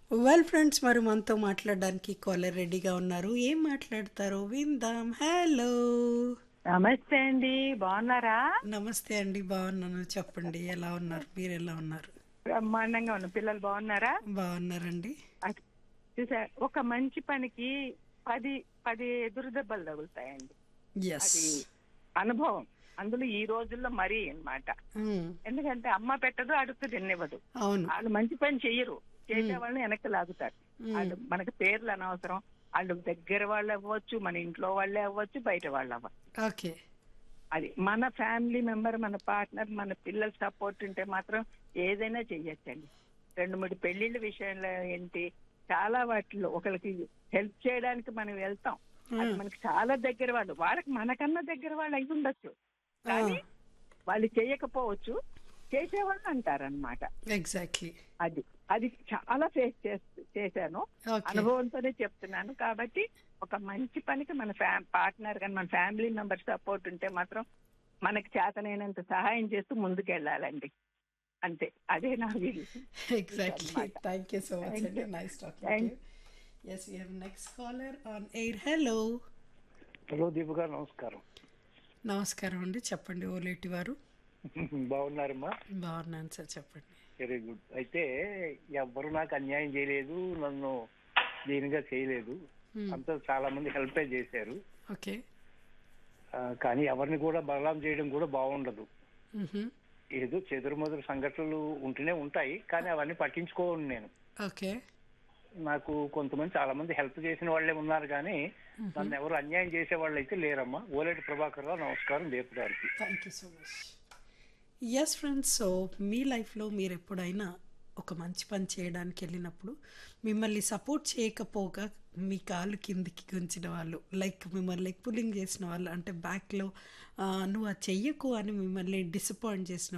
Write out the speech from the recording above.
well friends మరి మనతో మాట్లాడడానికి కాలర్ రెడీగా ఉన్నారు ఏం మాట్లాడతారో విందాం హలో నమస్తే అండి బాగున్నారా నమస్తే అండి బాగున్నాను చెప్పండి ఎలా ఉన్నారు మీరు ఎలా ఉన్నారు బ్రహ్మాండంగా ఉన్న పిల్లలు బాగున్నారా బాగున్నారండి అది చూసా ఒక మంచి పనికి పది పది ఎదురు దెబ్బలు తగులుతాయండి ఎస్ అది అనుభవం అందులో ఈ రోజుల్లో మరీ అన్నమాట ఎందుకంటే అమ్మ పెట్టదు అడుగు తిన్నివ్వదు అవును వాళ్ళు మంచి పని చెయ్యరు చేసే వాళ్ళని వెనక్కి లాగుతారు వాళ్ళు మనకి పేర్లు అనవసరం వాళ్ళు దగ్గర వాళ్ళు అవ్వచ్చు మన ఇంట్లో వాళ్ళే అవ్వచ్చు బయట వాళ్ళు అవ్వచ్చు ఓకే అది మన ఫ్యామిలీ మెంబర్ మన పార్ట్నర్ మన పిల్లల సపోర్ట్ ఉంటే మాత్రం ఏదైనా చెయ్యొచ్చండి రెండు మూడు పెళ్లిళ్ళ విషయంలో ఏంటి చాలా వాటిలో ఒకరికి హెల్ప్ చేయడానికి మనం వెళ్తాం అది మనకి చాలా దగ్గర వాళ్ళు వాళ్ళకి మనకన్నా దగ్గర వాళ్ళు అయి ఉండొచ్చు కానీ వాళ్ళు చేయకపోవచ్చు చేసేవాళ్ళు అంటారనమాట ఎగ్జాక్ట్లీ అది అది చాలా ఫేస్ చేశాను ఓకే అనుభవంతోనే చెప్తున్నాను కాబట్టి ఒక మంచి పనికి మన ఫ్యామ్ పార్ట్నర్ కానీ మన ఫ్యామిలీ మెంబర్ సపోర్ట్ ఉంటే మాత్రం మనకి చేతనైనంత సహాయం చేస్తూ ముందుకెళ్ళాలండి అంతే అదే నా వీలు exactly thank you so much అండి nice talking yes we have next caller on air hello hello Deepu గారు నమస్కారం నమస్కారం అండి చెప్పండి ఓలేటి వారు బాగున్నారమ్మా బాగున్నాను సార్ చెప్పండి వెరీ గుడ్ అయితే ఎవ్వరు నాకు అన్యాయం చేయలేదు నన్ను దీనిగా చేయలేదు అంతా చాలా మంది హెల్ప్ చేశారు ఓకే ఆ, కానీ ఎవరిని కూడా బదలాం చేయడం కూడా బాగుండదు ఏదో చెదురుమదురు సంఘటనలు ఉంటూనే ఉంటాయి కానీ అవన్నీ పట్టించుకోను నేను ఓకే నాకు కొంతమంది చాలా మంది హెల్ప్ చేసిన వాళ్ళే ఉన్నారు కానీ నన్ను ఎవరు అన్యాయం చేసే వాళ్ళు అయితే లేరమ్మా ఓలేటి ప్రభాకర్ రావు నమస్కారం దీపు గారికి thank you so much yes friends so మీ లైఫ్లో మీరు ఎప్పుడైనా ఒక మంచి పని చేయడానికి వెళ్ళినప్పుడు మిమ్మల్ని సపోర్ట్ చేయకపోగా మీ కాలు కిందికి గుంచిన వాళ్ళు లైక్ మిమ్మల్ని లెగ్ పుల్లింగ్ చేసిన వాళ్ళు అంటే బ్యాక్లో నువ్వు అది చెయ్యకు అని మిమ్మల్ని డిసప్పాయింట్ చేసిన